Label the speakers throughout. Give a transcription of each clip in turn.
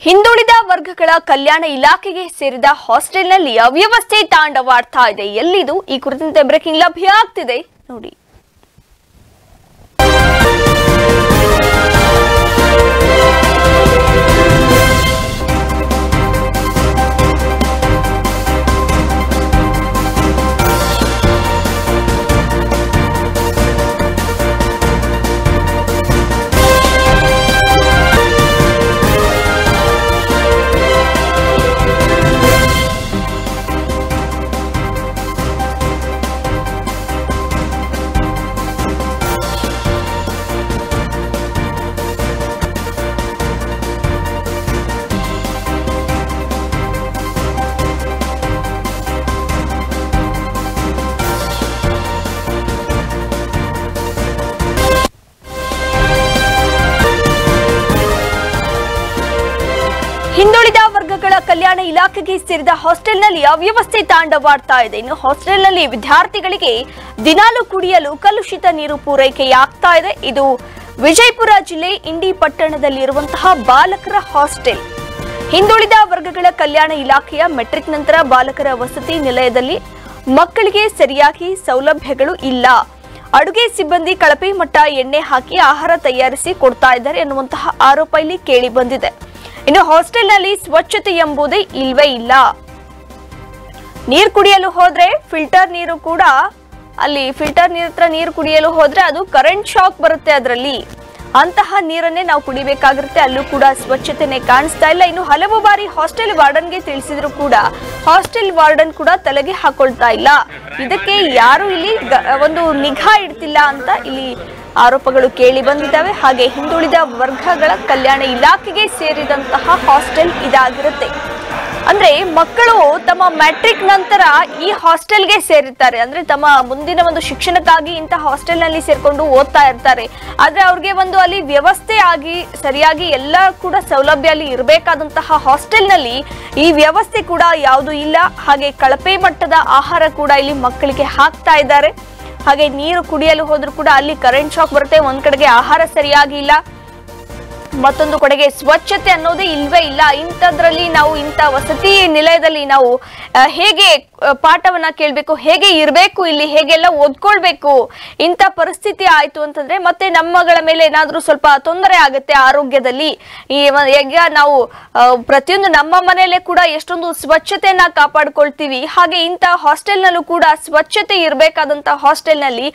Speaker 1: ಹಿಂದುಳಿದ ವರ್ಗಗಳ ಕಲ್ಯಾಣ ಇಲಾಖೆಗೆ ಸೇರಿದ ಹಾಸ್ಟೆಲ್ನಲ್ಲಿ ಅವ್ಯವಸ್ಥೆ ತಾಂಡವಾಡ್ತಾ ಇದೆ ಎಲ್ಲಿದು ಈ ಕುರಿತಂತೆ ಬ್ರೇಕಿಂಗ್ ಲಭ್ಯ ಆಗ್ತಿದೆ ನೋಡಿ ಹಿಂದುಳಿದ ವರ್ಗಗಳ ಕಲ್ಯಾಣ ಇಲಾಖೆಗೆ ಸೇರಿದ ಹಾಸ್ಟೆಲ್ನಲ್ಲಿ ಅವ್ಯವಸ್ಥೆ ತಾಂಡವಾಡ್ತಾ ಇದೆ ಇನ್ನು ಹಾಸ್ಟೆಲ್ನಲ್ಲಿ ವಿದ್ಯಾರ್ಥಿಗಳಿಗೆ ದಿನಾಲು ಕುಡಿಯಲು ಕಲುಷಿತ ನೀರು ಪೂರೈಕೆಯಾಗ್ತಾ ಇದೆ ಇದು ವಿಜಯಪುರ ಜಿಲ್ಲೆ ಇಂಡಿ ಪಟ್ಟಣದಲ್ಲಿರುವಂತಹ ಬಾಲಕರ ಹಾಸ್ಟೆಲ್ ಹಿಂದುಳಿದ ವರ್ಗಗಳ ಕಲ್ಯಾಣ ಇಲಾಖೆಯ ಮೆಟ್ರಿಕ್ ನಂತರ ಬಾಲಕರ ವಸತಿ ನಿಲಯದಲ್ಲಿ ಮಕ್ಕಳಿಗೆ ಸರಿಯಾಗಿ ಸೌಲಭ್ಯಗಳು ಇಲ್ಲ ಅಡುಗೆ ಸಿಬ್ಬಂದಿ ಕಳಪೆ ಮಟ್ಟ ಎಣ್ಣೆ ಹಾಕಿ ಆಹಾರ ತಯಾರಿಸಿ ಕೊಡ್ತಾ ಇದ್ದಾರೆ ಎನ್ನುವಂತಹ ಆರೋಪ ಇಲ್ಲಿ ಕೇಳಿ ಬಂದಿದೆ ಇನ್ನು ಹಾಸ್ಟೆಲ್ನಲ್ಲಿ ಸ್ವಚ್ಛತೆ ಎಂಬುದೇ ಇಲ್ವೇ ಇಲ್ಲ ನೀರು ಕುಡಿಯಲು ಹೋದ್ರೆ ಫಿಲ್ಟರ್ ನೀರು ಕೂಡ ಅಲ್ಲಿ ಫಿಲ್ಟರ್ ನೀರ್ ಹತ್ರ ನೀರು ಕುಡಿಯಲು ಹೋದ್ರೆ ಅದು ಕರೆಂಟ್ ಶಾಕ್ ಬರುತ್ತೆ ಅದರಲ್ಲಿ ಅಂತಹ ನೀರನ್ನೇ ನಾವು ಕುಡಿಬೇಕಾಗಿರುತ್ತೆ ಅಲ್ಲೂ ಕೂಡ ಸ್ವಚ್ಛತೆನೆ ಕಾಣಿಸ್ತಾ ಇಲ್ಲ ಇನ್ನು ಹಲವು ಬಾರಿ ಹಾಸ್ಟೆಲ್ ವಾರ್ಡನ್ಗೆ ತಿಳಿಸಿದ್ರು ಕೂಡ ಹಾಸ್ಟೆಲ್ ವಾರ್ಡನ್ ಕೂಡ ತಲೆಗೆ ಹಾಕೊಳ್ತಾ ಇಲ್ಲ ಇದಕ್ಕೆ ಯಾರು ಇಲ್ಲಿ ಗ- ಒಂದು ನಿಗಾ ಇಡ್ತಿಲ್ಲ ಅಂತ ಇಲ್ಲಿ ಆರೋಪಗಳು ಕೇಳಿ ಬಂದಿದ್ದಾವೆ ಹಾಗೆ ಹಿಂದುಳಿದ ವರ್ಗಗಳ ಕಲ್ಯಾಣ ಇಲಾಖೆಗೆ ಸೇರಿದಂತಹ ಹಾಸ್ಟೆಲ್ ಇದಾಗಿರುತ್ತೆ ಅಂದ್ರೆ ಮಕ್ಕಳು ತಮ್ಮ ಮ್ಯಾಟ್ರಿಕ್ ನಂತರ ಈ ಹಾಸ್ಟೆಲ್ಗೆ ಸೇರಿರ್ತಾರೆ ಅಂದ್ರೆ ತಮ್ಮ ಮುಂದಿನ ಒಂದು ಶಿಕ್ಷಣಕ್ಕಾಗಿ ಇಂಥ ಹಾಸ್ಟೆಲ್ ನಲ್ಲಿ ಸೇರ್ಕೊಂಡು ಓದ್ತಾ ಇರ್ತಾರೆ ಆದ್ರೆ ಅವ್ರಿಗೆ ಒಂದು ಅಲ್ಲಿ ವ್ಯವಸ್ಥೆ ಆಗಿ ಸರಿಯಾಗಿ ಎಲ್ಲ ಕೂಡ ಸೌಲಭ್ಯ ಅಲ್ಲಿ ಇರಬೇಕಾದಂತಹ ಹಾಸ್ಟೆಲ್ ನಲ್ಲಿ ಈ ವ್ಯವಸ್ಥೆ ಕೂಡ ಯಾವುದು ಇಲ್ಲ ಹಾಗೆ ಕಳಪೆ ಮಟ್ಟದ ಆಹಾರ ಕೂಡ ಇಲ್ಲಿ ಮಕ್ಕಳಿಗೆ ಹಾಕ್ತಾ ಇದ್ದಾರೆ ಹಾಗೆ ನೀರು ಕುಡಿಯಲು ಹೋದ್ರೂ ಕೂಡ ಅಲ್ಲಿ ಕರೆಂಟ್ ಶಾಕ್ ಬರುತ್ತೆ ಒಂದ್ ಕಡೆಗೆ ಆಹಾರ ಸರಿಯಾಗಿ ಇಲ್ಲ ಮತ್ತೊಂದು ಕಡೆಗೆ ಸ್ವಚ್ಛತೆ ಅನ್ನೋದೇ ಇಲ್ವೇ ಇಲ್ಲ ಇಂಥದ್ರಲ್ಲಿ ನಾವು ಇಂಥ ವಸತಿ ನಿಲಯದಲ್ಲಿ ನಾವು ಆ, ಹೇಗೆ ಆ, ಪಾಠವನ್ನ ಕೇಳಬೇಕು ಹೇಗೆ ಇರಬೇಕು ಇಲ್ಲಿ ಹೇಗೆಲ್ಲ ಓದ್ಕೊಳ್ಬೇಕು ಇಂಥ ಪರಿಸ್ಥಿತಿ ಆಯ್ತು ಅಂತಂದ್ರೆ ಮತ್ತೆ ನಮ್ಮಗಳ ಮೇಲೆ ಏನಾದ್ರೂ ಸ್ವಲ್ಪ ತೊಂದರೆ ಆಗುತ್ತೆ ಆರೋಗ್ಯದಲ್ಲಿ ಈ ವ- ಈಗ ನಾವು ಆ, ಪ್ರತಿಯೊಂದು ನಮ್ಮ ಮನೆಯಲ್ಲೇ ಕೂಡ ಎಷ್ಟೊಂದು ಸ್ವಚ್ಛತೆಯನ್ನ ಕಾಪಾಡ್ಕೊಳ್ತೀವಿ ಹಾಗೆ ಇಂಥ ಹಾಸ್ಟೆಲ್ನಲ್ಲೂ ಕೂಡ ಸ್ವಚ್ಛತೆ ಇರಬೇಕಾದಂತ ಹಾಸ್ಟೆಲ್ನಲ್ಲಿ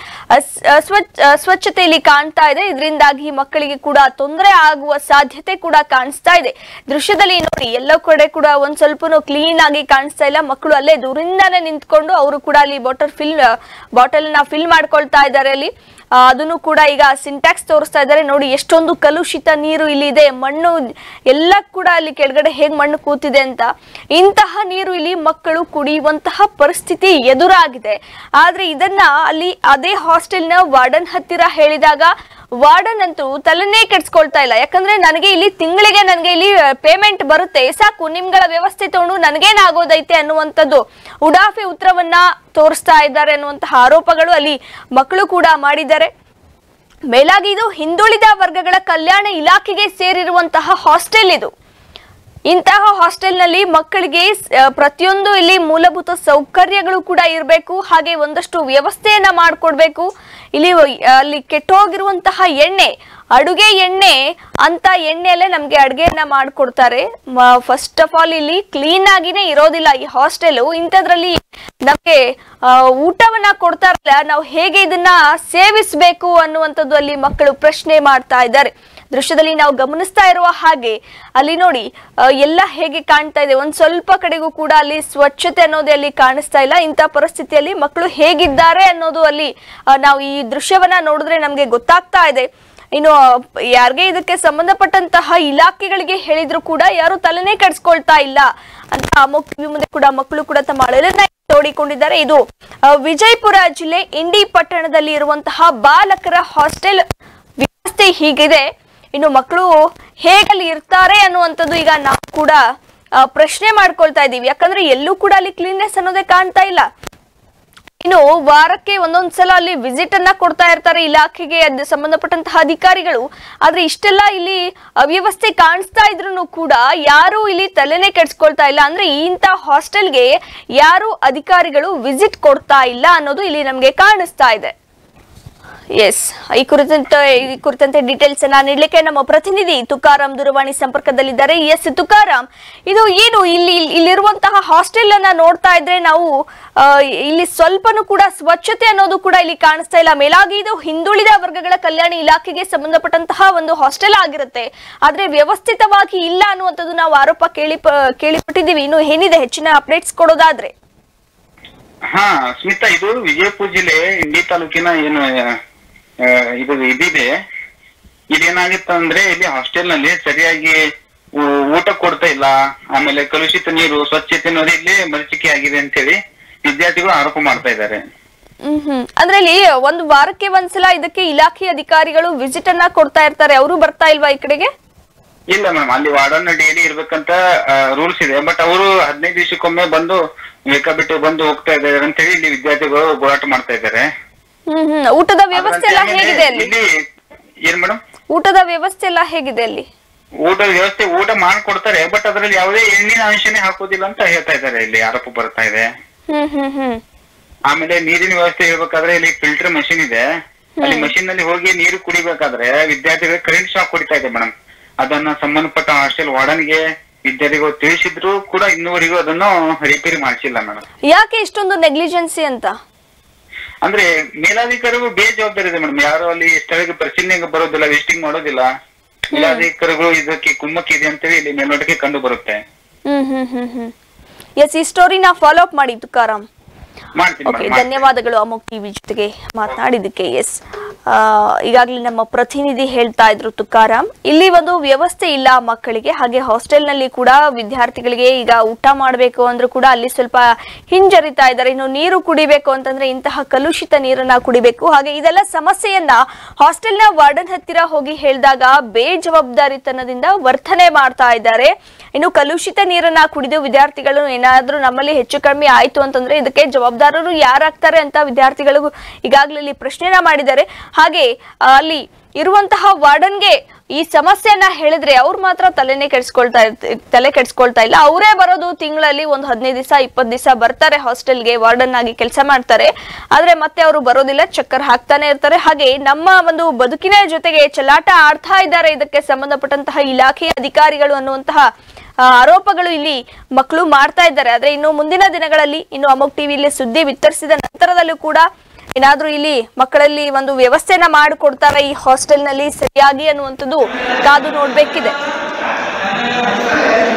Speaker 1: ಸ್ವಚ್ಛತೆ ಇಲ್ಲಿ ಕಾಣ್ತಾ ಇದೆ ಇದರಿಂದಾಗಿ ಮಕ್ಕಳಿಗೆ ಕೂಡ ತೊಂದರೆ ಆಗುವ ಸಾಧ್ಯತೆ ಕೂಡ ಕಾಣಿಸ್ತಾ ಇದೆ ದೃಶ್ಯದಲ್ಲಿ ನೋಡಿ ಎಲ್ಲ ಕಡೆ ಕೂಡ ಒಂದ್ ಸ್ವಲ್ಪನೂ ಕ್ಲೀನ್ ಆಗಿ ಕಾಣಿಸ್ತಾ ಇಲ್ಲ ಮಕ್ಕಳು ಅಲ್ಲೇ ದೂರಿಂದಾನೇ ನಿಂತ್ಕೊಂಡು ಅವರು ಕೂಡ ಅಲ್ಲಿ ಬಾಟಲ್ ಫಿಲ್ ಬಾಟಲ್ ನ ಫಿಲ್ ಮಾಡ್ಕೊಳ್ತಾ ಇದ್ದಾರೆ ಅಲ್ಲಿ ಆ, ಅದನ್ನು ಕೂಡ ಈಗ ಸಿಂಟ್ಯಾಕ್ಸ್ ತೋರಿಸ್ತಾ ಇದ್ದಾರೆ ನೋಡಿ ಎಷ್ಟೊಂದು ಕಲುಷಿತ ನೀರು ಇಲ್ಲಿ ಇದೆ ಮಣ್ಣು ಎಲ್ಲ ಕೂಡ ಅಲ್ಲಿ ಕೆಳಗಡೆ ಹೇಗ್ ಮಣ್ಣು ಕೂತಿದೆ ಅಂತ ಇಂತಹ ನೀರು ಇಲ್ಲಿ ಮಕ್ಕಳು ಕುಡಿಯುವಂತಹ ಪರಿಸ್ಥಿತಿ ಎದುರಾಗಿದೆ ಆದ್ರೆ ಇದನ್ನ ಅಲ್ಲಿ ಅದೇ ಹಾಸ್ಟೆಲ್ನ ವಾರ್ಡನ್ ಹತ್ತಿರ ಹೇಳಿದಾಗ ವಾರ್ಡನ್ ಅಂತೂ ತಲೆನೇ ಕೆಡ್ಸ್ಕೊಳ್ತಾ ಇಲ್ಲ ಯಾಕಂದ್ರೆ ನನಗೆ ಇಲ್ಲಿ ತಿಂಗಳಿಗೆ ನನಗೆ ಇಲ್ಲಿ ಪೇಮೆಂಟ್ ಬರುತ್ತೆ ಸಾಕು ನಿಮ್ಗಳ ವ್ಯವಸ್ಥೆ ತಗೊಂಡು ನನಗೇನಾಗೋದೈತೆ ಅನ್ನುವಂಥದ್ದು ಉಡಾಫೆ ಉತ್ತರವನ್ನ ತೋರಿಸ್ತಾ ಇದ್ದಾರೆ ಅನ್ನುವಂತಹ ಆರೋಪಗಳು ಅಲ್ಲಿ ಮಕ್ಕಳು ಕೂಡ ಮಾಡಿದ್ದಾರೆ ಮೇಲಾಗಿ ಇದು ಹಿಂದುಳಿದ ವರ್ಗಗಳ ಕಲ್ಯಾಣ ಇಲಾಖೆಗೆ ಸೇರಿರುವಂತಹ ಹಾಸ್ಟೆಲ್ ಇದು ಇಂತಹ ಹಾಸ್ಟೆಲ್ನಲ್ಲಿ ಮಕ್ಕಳಿಗೆ ಸ್- ಆ, ಪ್ರತಿಯೊಂದು ಇಲ್ಲಿ ಮೂಲಭೂತ ಸೌಕರ್ಯಗಳು ಕೂಡ ಇರಬೇಕು ಹಾಗೆ ಒಂದಷ್ಟು ವ್ಯವಸ್ಥೆಯನ್ನ ಮಾಡಿಕೊಡ್ಬೇಕು ಇಲ್ಲಿ ವ- ಅಲ್ಲಿ ಕೆಟ್ಟೋಗಿರುವಂತಹ ಎಣ್ಣೆ ಅಡುಗೆ ಎಣ್ಣೆ ಅಂತ ಎಣ್ಣೆಯಲ್ಲೇ ನಮ್ಗೆ ಅಡುಗೆಯನ್ನ ಮಾಡಿಕೊಡ್ತಾರೆ ಫಸ್ಟ್ ಆಫ್ ಆಲ್ ಇಲ್ಲಿ ಕ್ಲೀನ್ ಆಗಿನೇ ಇರೋದಿಲ್ಲ ಈ ಹಾಸ್ಟೆಲ್ ಇಂಥದ್ರಲ್ಲಿ ನಮ್ಗೆ ಆ, ಊಟವನ್ನ ಕೊಡ್ತಾರಲ್ಲ ನಾವು ಹೇಗೆ ಇದನ್ನ ಸೇವಿಸಬೇಕು ಅನ್ನುವಂಥದ್ದು ಅಲ್ಲಿ ಮಕ್ಕಳು ಪ್ರಶ್ನೆ ಮಾಡ್ತಾ ಇದ್ದಾರೆ ದೃಶ್ಯದಲ್ಲಿ ನಾವು ಗಮನಿಸ್ತಾ ಇರುವ ಹಾಗೆ ಅಲ್ಲಿ ನೋಡಿ ಆ, ಎಲ್ಲ ಹೇಗೆ ಕಾಣ್ತಾ ಇದೆ ಒಂದ್ ಸ್ವಲ್ಪ ಕಡೆಗೂ ಕೂಡ ಅಲ್ಲಿ ಸ್ವಚ್ಛತೆ ಅನ್ನೋದೇ ಅಲ್ಲಿ ಕಾಣಿಸ್ತಾ ಇಲ್ಲ ಇಂಥ ಪರಿಸ್ಥಿತಿಯಲ್ಲಿ ಮಕ್ಕಳು ಹೇಗಿದ್ದಾರೆ ಅನ್ನೋದು ಅಲ್ಲಿ ಆ, ನಾವು ಈ ದೃಶ್ಯವನ್ನ ನೋಡಿದ್ರೆ ನಮ್ಗೆ ಗೊತ್ತಾಗ್ತಾ ಇದೆ ಇನ್ನು ಆ, ಯಾರಿಗೆ ಇದಕ್ಕೆ ಸಂಬಂಧಪಟ್ಟಂತಹ ಇಲಾಖೆಗಳಿಗೆ ಹೇಳಿದ್ರು ಕೂಡ ಯಾರು ತಲೆನೇ ಕೆಡಿಸ್ಕೊಳ್ತಾ ಇಲ್ಲ ಅಂತ ಅಮೋಕ್ ಟಿವಿ ಮುಂದೆ ಕೂಡ ಮಕ್ಕಳು ಕೂಡ ತಮ್ಮ ಅಳಲನ್ನ ತೋಡಿಕೊಂಡಿದ್ದಾರೆ ಇದು ಆ, ವಿಜಯಪುರ ಜಿಲ್ಲೆ ಇಂಡಿ ಪಟ್ಟಣದಲ್ಲಿ ಇರುವಂತಹ ಬಾಲಕರ ಹಾಸ್ಟೆಲ್ ವ್ಯವಸ್ಥೆ ಹೀಗಿದೆ ಇನ್ನು ಮಕ್ಕಳು ಹೇಗಲ್ಲಿ ಇರ್ತಾರೆ ಅನ್ನುವಂಥದ್ದು ಈಗ ನಾವು ಕೂಡ ಆ, ಪ್ರಶ್ನೆ ಮಾಡ್ಕೊಳ್ತಾ ಇದ್ದೀವಿ ಯಾಕಂದ್ರೆ ಎಲ್ಲೂ ಕೂಡ ಅಲ್ಲಿ ಕ್ಲೀನ್ನೆಸ್ ಅನ್ನೋದೇ ಕಾಣ್ತಾ ಇಲ್ಲ ಇನ್ನು ವಾರಕ್ಕೆ ಒಂದೊಂದ್ ಸಲ ಅಲ್ಲಿ ವಿಸಿಟ್ ಅನ್ನ ಕೊಡ್ತಾ ಇರ್ತಾರೆ ಇಲಾಖೆಗೆ ಅದ್ ಸಂಬಂಧಪಟ್ಟಂತಹ ಅಧಿಕಾರಿಗಳು ಆದ್ರೆ ಇಷ್ಟೆಲ್ಲ ಇಲ್ಲಿ ಅವ್ಯವಸ್ಥೆ ಕಾಣಿಸ್ತಾ ಇದ್ರು ಕೂಡ ಯಾರು ಇಲ್ಲಿ ತಲೆನೇ ಕೆಡ್ಸ್ಕೊಳ್ತಾ ಇಲ್ಲ ಅಂದ್ರೆ ಇಂಥ ಹಾಸ್ಟೆಲ್ಗೆ ಯಾರು ಅಧಿಕಾರಿಗಳು ವಿಸಿಟ್ ಕೊಡ್ತಾ ಇಲ್ಲ ಅನ್ನೋದು ಇಲ್ಲಿ ನಮ್ಗೆ ಕಾಣಿಸ್ತಾ ಇದೆ ಎಸ್ ಈ ಕುರಿತಂತೆ ಈ ಕುರಿತಂತೆ ಡೀಟೇಲ್ಸ್ ಅನ್ನ ನೀಡಲಿಕ್ಕೆ ನಮ್ಮ ಪ್ರತಿನಿಧಿ ತುಕಾರಾಮ್ ದೂರವಾಣಿ ಸಂಪರ್ಕದಲ್ಲಿದ್ದಾರೆ ಎಸ್ ತುಕಾರಾಮ್ ಇದು ಏನು ಇಲ್ಲಿ ಇಲ್ಲಿ- ಇಲ್ಲಿರುವಂತಹ ಹಾಸ್ಟೆಲ್ ಅನ್ನ ನೋಡ್ತಾ ಇದ್ರೆ ನಾವು ಆ, ಇಲ್ಲಿ ಸ್ವಲ್ಪನೂ ಕೂಡ ಸ್ವಚ್ಛತೆ ಅನ್ನೋದು ಕೂಡ ಇಲ್ಲಿ ಕಾಣಿಸ್ತಾ ಇಲ್ಲ ಮೇಲಾಗಿ ಇದು ಹಿಂದುಳಿದ ವರ್ಗಗಳ ಕಲ್ಯಾಣ ಇಲಾಖೆಗೆ ಸಂಬಂಧಪಟ್ಟಂತಹ ಒಂದು ಹಾಸ್ಟೆಲ್ ಆಗಿರುತ್ತೆ ಆದ್ರೆ ವ್ಯವಸ್ಥಿತವಾಗಿ ಇಲ್ಲ ಅನ್ನುವಂಥದ್ದು ನಾವು ಆರೋಪ ಕೇಳಿ ಕೇಳಿಪಟ್ಟಿದ್ದೀವಿ ಇನ್ನು ಏನಿದೆ ಹೆಚ್ಚಿನ ಅಪ್ಡೇಟ್ಸ್ ಕೊಡೋದಾದ್ರೆ
Speaker 2: ಹಾ ಸ್ಮಿತಾ ಇದು ವಿಜಯಪುರ ಜಿಲ್ಲೆ ಇಂಡಿ ತಾಲೂಕಿನ ಏನು ಆ, ಇದು ಇದಿದೆ ಇದೇನಾಗಿತ್ತು ಅಂದ್ರೆ ಇಲ್ಲಿ ಹಾಸ್ಟೆಲ್ ನಲ್ಲಿ ಸರಿಯಾಗಿ ಊ- ಊಟ ಕೊಡ್ತಾ ಇಲ್ಲ ಆಮೇಲೆ ಕಲುಷಿತ ನೀರು ಸ್ವಚ್ಛತೆ ಅನ್ನೋದು ಇಲ್ಲಿ ಮರೀಚಿಕೆ ಆಗಿದೆ ಅಂತೇಳಿ ವಿದ್ಯಾರ್ಥಿಗಳು ಆರೋಪ ಮಾಡ್ತಾ ಇದ್ದಾರೆ
Speaker 1: ಹ್ಮ್ ಹ್ಮ್ ಅಂದ್ರೆ ಇಲ್ಲಿ ಒಂದು ವಾರಕ್ಕೆ ಒಂದ್ಸಲ ಇದಕ್ಕೆ ಇಲಾಖೆ ಅಧಿಕಾರಿಗಳು ವಿಸಿಟ್ ಅನ್ನ ಕೊಡ್ತಾ ಇರ್ತಾರೆ ಅವರು ಬರ್ತಾ ಇಲ್ವಾ ಈ ಕಡೆಗೆ
Speaker 2: ಇಲ್ಲ ಮೇಡಮ್ ಅಲ್ಲಿ ವಾರ್ಡನ್ ಡೈಲಿ ಇರ್ಬೇಕಂತ ರೂಲ್ಸ್ ಇದೆ ಬಟ್ ಅವರು ಹದಿನೈದು ದಿವಸಕ್ಕೊಮ್ಮೆ ಬಂದು ಬೇಕಾಬಿಟ್ಟು ಬಂದು ಹೋಗ್ತಾ ಇದ್ದಾರೆ ಅಂತೇಳಿ ಇಲ್ಲಿ ವಿದ್ಯಾರ್ಥಿಗಳು ಹೋರಾಟ ಮಾಡ್ತಾ ಇದ್ದಾರೆ
Speaker 1: ಹ್ಮ್ ಹ್ಮ್ ಊಟದ ವ್ಯವಸ್ಥೆ ಎಲ್ಲ ಹೇಗಿದೆ ಅಲ್ಲಿ
Speaker 2: ಇಲ್ಲಿ ಏನ್ ಮೇಡಮ್
Speaker 1: ಊಟದ ವ್ಯವಸ್ಥೆ ಎಲ್ಲ ಹೇಗಿದೆ ಅಲ್ಲಿ
Speaker 2: ಊಟದ ವ್ಯವಸ್ಥೆ ಊಟ ಮಾಡ್ಕೊಡ್ತಾರೆ ಬಟ್ ಅದ್ರಲ್ಲಿ ಯಾವುದೇ ಎಣ್ಣಿನ ಅಂಶನೇ ಹಾಕೋದಿಲ್ಲ ಅಂತ ಹೇಳ್ತಾ ಇದ್ದಾರೆ ಇಲ್ಲಿ ಆರೋಪ ಬರ್ತಾ ಇದೆ
Speaker 1: ಹ್ಮ್ ಹ್ಮ್ ಹ್ಮ್
Speaker 2: ಆಮೇಲೆ ನೀರಿನ ವ್ಯವಸ್ಥೆ ಹೇಳ್ಬೇಕಾದ್ರೆ ಇಲ್ಲಿ ಫಿಲ್ಟರ್ ಮಷಿನ್ ಇದೆ ಅಲ್ಲಿ ಮಷಿನ್ ನಲ್ಲಿ ಹೋಗಿ ನೀರು ಕುಡಿಬೇಕಾದ್ರೆ ವಿದ್ಯಾರ್ಥಿಗಳಿಗೆ ಕರೆಂಟ್ ಶಾಕ್ ಹೊಡಿತಾ ಇದೆ ಮೇಡಮ್ ಅದನ್ನ ಸಂಬಂಧಪಟ್ಟ ಹಾಸ್ಟೆಲ್ ವಾರ್ಡನ್ಗೆ ವಿದ್ಯಾರ್ಥಿಗಳು ತಿಳಿಸಿದ್ರು ಕೂಡ ಇನ್ನೂವರೆಗೂ ಅದನ್ನು ರಿಪೇರಿ ಮಾಡಿಸಿಲ್ಲ ಮೇಡಮ್
Speaker 1: ಯಾಕೆ ಇಷ್ಟೊಂದು ನೆಗ್ಲಿಜೆನ್ಸಿ ಅಂತ
Speaker 2: ಅಂದ್ರೆ ಮೇಲಾಧಿಕಾರಿಗಳು ಬೇಜವಾಬ್ದಾರಿ ಇದೆ ಮೇಡಮ್ ಯಾರು ಅಲ್ಲಿ ಸ್ಥಳಕ್ಕೆ ಪರಿಶೀಲನೆಗೆ ಬರೋದಿಲ್ಲ ವೆಸ್ಟಿಂಗ್ ಮಾಡೋದಿಲ್ಲ ಮೇಲಾಧಿಕಾರಿಗಳು ಇದಕ್ಕೆ ಕುಮ್ಮಕ್ಕಿದೆ ಇದೆ ಅಂತೇಳಿ ಇಲ್ಲಿ ಮೇಲ್ನೋಟಕ್ಕೆ ಕಂಡು ಬರುತ್ತೆ
Speaker 1: ಹ್ಮ್ ಹ್ಮ್ ಹ್ಮ್ ಹ್ಮ್ ಎಸ್ ಈ ಸ್ಟೋರಿನ ಫಾಲೋ ಅಪ್ ಮಾಡಿ ತುಕಾರಾಮ್
Speaker 2: ಮಾಡ್ತೀನಿ
Speaker 1: ಓಕೆ
Speaker 2: ಮೇಡಮ್
Speaker 1: ಧನ್ಯವಾದಗಳು ಅಮೋಕ್ ಟಿವಿ ಜೊತೆಗೆ ಮಾತನಾಡಿದ್ದಕ್ಕೆ ಎಸ್ ಈಗಾಗಲೇ ನಮ್ಮ ಪ್ರತಿನಿಧಿ ಹೇಳ್ತಾ ಇದ್ರು ತುಕಾರಾಮ್ ಇಲ್ಲಿ ಒಂದು ವ್ಯವಸ್ಥೆ ಇಲ್ಲ ಮಕ್ಕಳಿಗೆ ಹಾಗೆ ಹಾಸ್ಟೆಲ್ನಲ್ಲಿ ಕೂಡ ವಿದ್ಯಾರ್ಥಿಗಳಿಗೆ ಈಗ ಊಟ ಮಾಡಬೇಕು ಅಂದ್ರೂ ಕೂಡ ಅಲ್ಲಿ ಸ್ವಲ್ಪ ಹಿಂಜರಿತಾ ಇದ್ದಾರೆ ಇನ್ನು ನೀರು ಕುಡಿಬೇಕು ಅಂತಂದ್ರೆ ಇಂತಹ ಕಲುಷಿತ ನೀರನ್ನ ಕುಡಿಬೇಕು ಹಾಗೆ ಇದೆಲ್ಲ ಸಮಸ್ಯೆಯನ್ನ ಹಾಸ್ಟೆಲ್ನ ವಾರ್ಡನ್ ಹತ್ತಿರ ಹೋಗಿ ಹೇಳಿದಾಗ ಬೇಜವಾಬ್ದಾರಿತನದಿಂದ ವರ್ತನೆ ಮಾಡ್ತಾ ಇದ್ದಾರೆ ಇನ್ನು ಕಲುಷಿತ ನೀರನ್ನ ಕುಡಿದು ವಿದ್ಯಾರ್ಥಿಗಳು ಏನಾದ್ರೂ ನಮ್ಮಲ್ಲಿ ಹೆಚ್ಚು ಕಡಿಮೆ ಆಯ್ತು ಅಂತಂದ್ರೆ ಇದಕ್ಕೆ ಜವಾಬ್ದಾರರು ಯಾರಾಗ್ತಾರೆ ಅಂತ ವಿದ್ಯಾರ್ಥಿಗಳು ಈಗಾಗಲೇ ಇಲ್ಲಿ ಪ್ರಶ್ನೆನ ಮಾಡಿದ್ದಾರೆ ಹಾಗೆ ಆ, ಅಲ್ಲಿ ಇರುವಂತಹ ವಾರ್ಡನ್ಗೆ ಈ ಸಮಸ್ಯೆಯನ್ನ ಹೇಳಿದ್ರೆ ಅವ್ರು ಮಾತ್ರ ತಲೆನೇ ಕೆಡ್ಸ್ಕೊಳ್ತಾ ಇರ್ತ ತಲೆ ಕೆಡ್ಸ್ಕೊಳ್ತಾ ಇಲ್ಲ ಅವರೇ ಬರೋದು ತಿಂಗಳಲ್ಲಿ ಒಂದು ಹದಿನೈದು ದಿವಸ ಇಪ್ಪತ್ತು ದಿವಸ ಬರ್ತಾರೆ ಹಾಸ್ಟೆಲ್ಗೆ ವಾರ್ಡನ್ ಆಗಿ ಕೆಲಸ ಮಾಡ್ತಾರೆ ಆದ್ರೆ ಮತ್ತೆ ಅವರು ಬರೋದಿಲ್ಲ ಚಕ್ಕರ್ ಹಾಕ್ತಾನೆ ಇರ್ತಾರೆ ಹಾಗೆ ನಮ್ಮ ಒಂದು ಬದುಕಿನ ಜೊತೆಗೆ ಚಲಾಟ ಆಡ್ತಾ ಇದ್ದಾರೆ ಇದಕ್ಕೆ ಸಂಬಂಧಪಟ್ಟಂತಹ ಇಲಾಖೆಯ ಅಧಿಕಾರಿಗಳು ಅನ್ನುವಂತಹ ಆ, ಆರೋಪಗಳು ಇಲ್ಲಿ ಮಕ್ಕಳು ಮಾಡ್ತಾ ಇದ್ದಾರೆ ಆದ್ರೆ ಇನ್ನು ಮುಂದಿನ ದಿನಗಳಲ್ಲಿ ಇನ್ನು ಅಮೋಕ್ ಟಿವಿಯಲ್ಲಿ ಸುದ್ದಿ ವಿತರಿಸಿದ ನಂತರದಲ್ಲೂ ಕೂಡ ಏನಾದ್ರೂ ಇಲ್ಲಿ ಮಕ್ಕಳಲ್ಲಿ ಒಂದು ವ್ಯವಸ್ಥೆನ ಮಾಡಿಕೊಡ್ತಾರೆ ಈ ಹಾಸ್ಟೆಲ್ನಲ್ಲಿ ಸರಿಯಾಗಿ ಅನ್ನುವಂಥದ್ದು ಕಾದು ನೋಡ್ಬೇಕಿದೆ